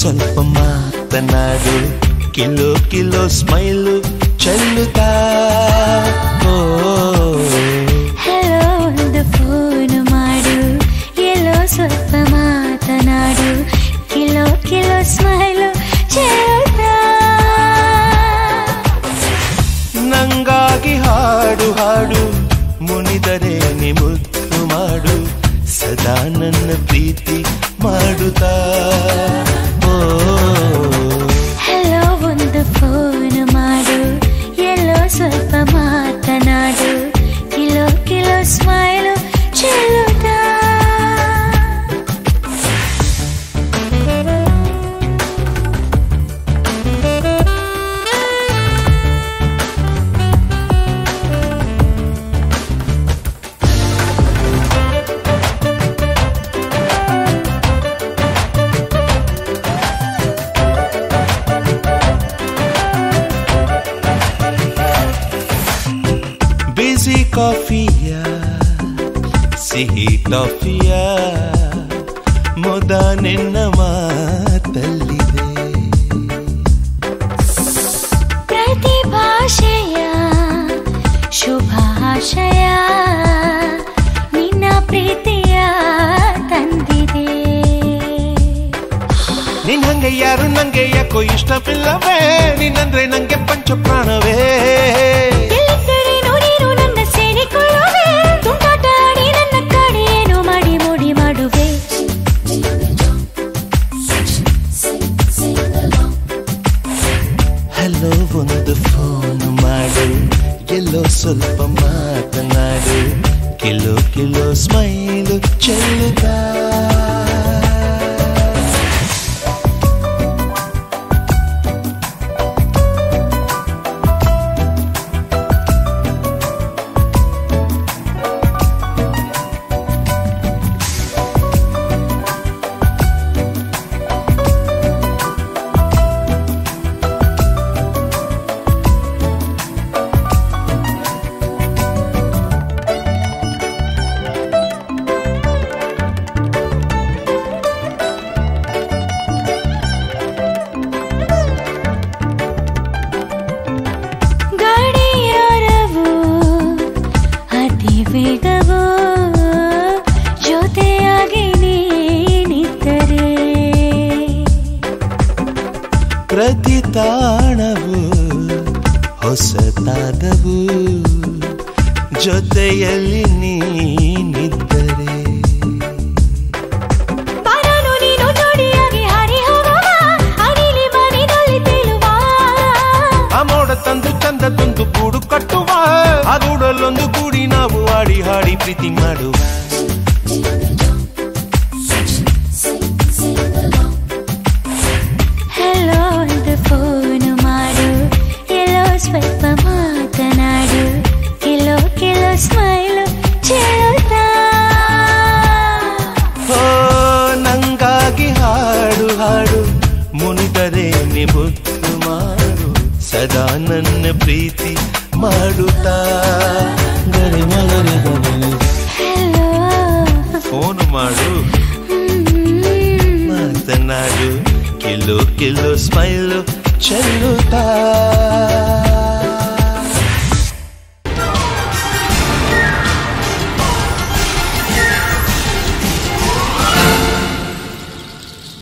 ಸ್ವಲ್ಪ ಮಾತನಾಡು kilo kilo smile ಚೆಲ್ಲುತ್ತಾ ಓ ಹಲೋ ಒಂದು ಫೋನ್ ಮಾಡು ಎಲ್ಲೋ ಸ್ವಲ್ಪ ಮಾತನಾಡು ಕಿಲೋ ಕಿಲೋ ಸ್ಮೈಲು ಚೆಲ್ಲುತ್ತಾ ನಂಗಾಗಿ ಹಾಡು ಹಾಡು ಮುನಿದರೆ ನಿ ಮುತ್ತು ಮಾಡು ಸದಾ ನನ್ನ ಪ್ರೀತಿ ಮಾಡುತ್ತಾ ಓ ಹಲೋ ಒಂದು ಫೋನ್ ಮಾಡು ಎಲ್ಲೋ ಸ್ವಲ್ಪ ಮಾತನಾಡು ಕಿಲೋ ಕಿಲೋ ಸ್ಮೈಲು ಚೆಲ್ಲುತ್ತಾ ಬಿಸಿ ಕಾಫಿಯ ಸಿಹಿ ಟಾಫಿಯ ಮೊದ ನಿನ್ನ ಮಾತಲ್ಲಿದೆ ಪ್ರತಿ ಭಾಷೆಯ ಶುಭಾಶಯ ನಿನ್ನ ಪ್ರೀತಿಯ ತಂದಿದೆ ನಿನ್ ಹಂಗೆ ಯಾರು ನಂಗೆ ಯಾಕೋ ಇಷ್ಟವಿಲ್ಲವೇ ನೀನಂದ್ರೆ ನಂಗೆ ಪಂಚ ಪ್ರಾಣವೇ ಎಲ್ಲಿದ್ದರೆ ನೋಡಿರು ನನ್ನ ಸೇರಿಕೊಳ್ಳುವೆ ತುಂಟಾಟ ಆಡಿ ನನ್ನ ಕಾಡಿ ಏನು ಮಾಡಿ ಮೋಡಿ ಮಾಡುವೆ ಹಲೋ ಒಂದು ಫೋನ್ ಮಾಡು ಎಲ್ಲೋ ಸ್ವಲ್ಪ ಮಾತನಾಡು ಕಿಲೋ ಕಿಲೋ ಸ್ಮೈಲು ಚೆಲ್ಲುತ್ತಾ ಗಡಿಯಾರವು ಅತಿ ವೇಗವು ಜೊತೆಯಾಗಿ ನೀನಿದ್ದರೆ ಪ್ರತಿ ತಾಣವು ಹೊಸತಾದವು ಜೊತೆಯಲ್ಲಿ ನೀನಿದ್ದರೆ ಬಾರನು ನೀನು ಜೋಡಿಯಾಗಿ ಹಾರಿ ಹೋಗುವ ಅಡಿಲಿ ಮನೆಯಲ್ಲಿ ತೇಲುವ ಆ ಮೋಡ ತಂದು ಚಂದದೊಂದು ಗೂಡು ಕಟ್ಟುವ ಆ ಗೂಡಲ್ಲೊಂದು ಗೂಡಿ ನಾವು ಆಡಿ ಹಾಡಿ ಪ್ರೀತಿ ಮಾಡುವ ಹಲೋ ಒಂದು ಫೋನ್ ಮಾಡು ಎಲ್ಲೋ ಸ್ವಲ್ಪ ಮಾತನಾಡು ಕಿಲೋ ಕಿಲೋ ಸ್ಮೈಲು ಚೆಲ್ಲುತ್ತಾ ಓ ನಂಗಾಗಿ ಹಾಡು ಹಾಡು ಮುನಿದರೆ ನಿಬುತ್ತು ಮಾಡು ಸದಾ ನನ್ನ ಪ್ರೀತಿ ಮಾಡುತ್ತಾ ಗರಿ ಮಗರಿ ಗರಿ ಹಲೋ ಫೋನ್ ಮಾಡು ಮಾತನಾಡು ಕಿಲೋ ಕಿಲೋ ಸ್ಮೈಲು ಚೆಲ್ಲುತ್ತಾ